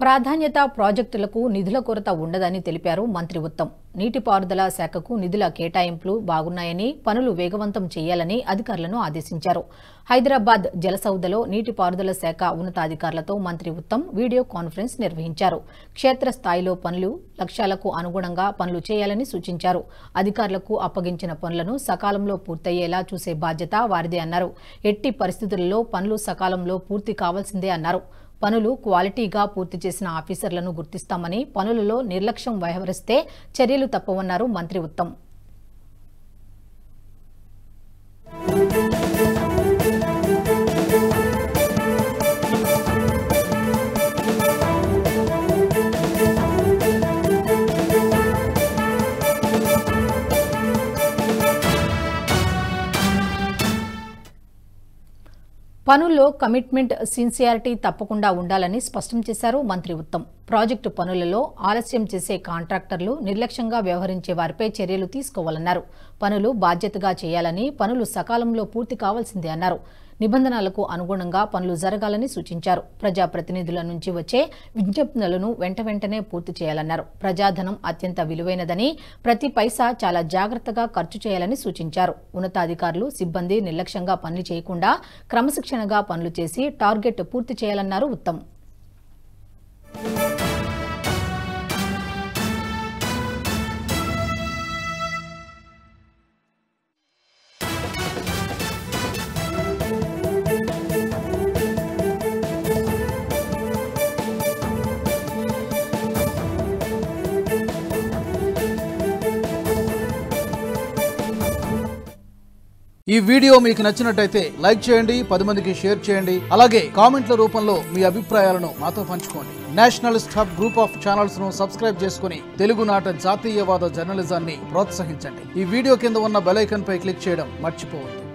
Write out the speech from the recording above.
ప్రాధాన్యత ప్రాజెక్టులకు నిధుల కొరత ఉండదని తెలిపారు మంత్రి ఉత్తమ్ నీటిపారుదల శాఖకు నిధుల కేటాయింపులు బాగున్నాయని పనులు వేగవంతం చేయాలని అధికారులను ఆదేశించారు హైదరాబాద్ జలసౌదలో నీటిపారుదల శాఖ ఉన్నతాధికారులతో మంత్రి ఉత్తమ్ వీడియో కాన్ఫరెన్స్ నిర్వహించారు క్షేత్రస్థాయిలో పనులు లక్ష్యాలకు అనుగుణంగా పనులు చేయాలని సూచించారు అధికారులకు అప్పగించిన పనులను సకాలంలో పూర్తయ్యేలా చూసే బాధ్యత వారిదే అన్నారు ఎట్టి పరిస్థితుల్లో పనులు సకాలంలో పూర్తి కావాల్సిందే అన్నారు పనులు క్వాలిటీగా పూర్తి చేసిన ఆఫీసర్లను గుర్తిస్తామని పనులలో నిర్లక్ష్యం వ్యవహరిస్తే చర్యలు తప్పవన్నారు మంత్రి ఉత్తమ్ పనుల్లో కమిట్మెంట్ సిన్సియారిటీ తప్పకుండా ఉండాలని స్పష్టం చేశారు మంత్రి ఉత్తమ్ ప్రాజెక్టు పనులలో ఆలస్యం చేసే కాంట్రాక్టర్లు నిర్లక్ష్యంగా వ్యవహరించే వారిపై చర్యలు తీసుకోవాలన్నారు పనులు బాధ్యతగా చేయాలని పనులు సకాలంలో పూర్తి కావాల్సిందే అన్నారు నిబంధనలకు అనుగుణంగా పనులు జరగాలని సూచించారు ప్రజాప్రతినిధుల నుంచి వచ్చే విజ్ఞప్తులను వెంట వెంటనే పూర్తి చేయాలన్నారు ప్రజాధనం అత్యంత విలువైనదని ప్రతి పైసా చాలా జాగ్రత్తగా ఖర్చు చేయాలని సూచించారు ఉన్నతాధికారులు సిబ్బంది నిర్లక్ష్యంగా పనులు చేయకుండా క్రమశిక్షణగా పనులు చేసి టార్గెట్ పూర్తి చేయాలన్నారు ఉత్తమ్ ఈ వీడియో మీకు నచ్చినట్టయితే లైక్ చేయండి పది మందికి షేర్ చేయండి అలాగే కామెంట్ల రూపంలో మీ అభిప్రాయాలను మాతో పంచుకోండి Nationalist Hub group of channels ను సబ్స్క్రైబ్ చేసుకుని తెలుగునాట జాతీయవాద జర్నలిజాన్ని ప్రోత్సహించండి ఈ వీడియో కింద ఉన్న బెల్ ఐకాన్ పై క్లిక్ చేయడం మర్చిపోవద్దు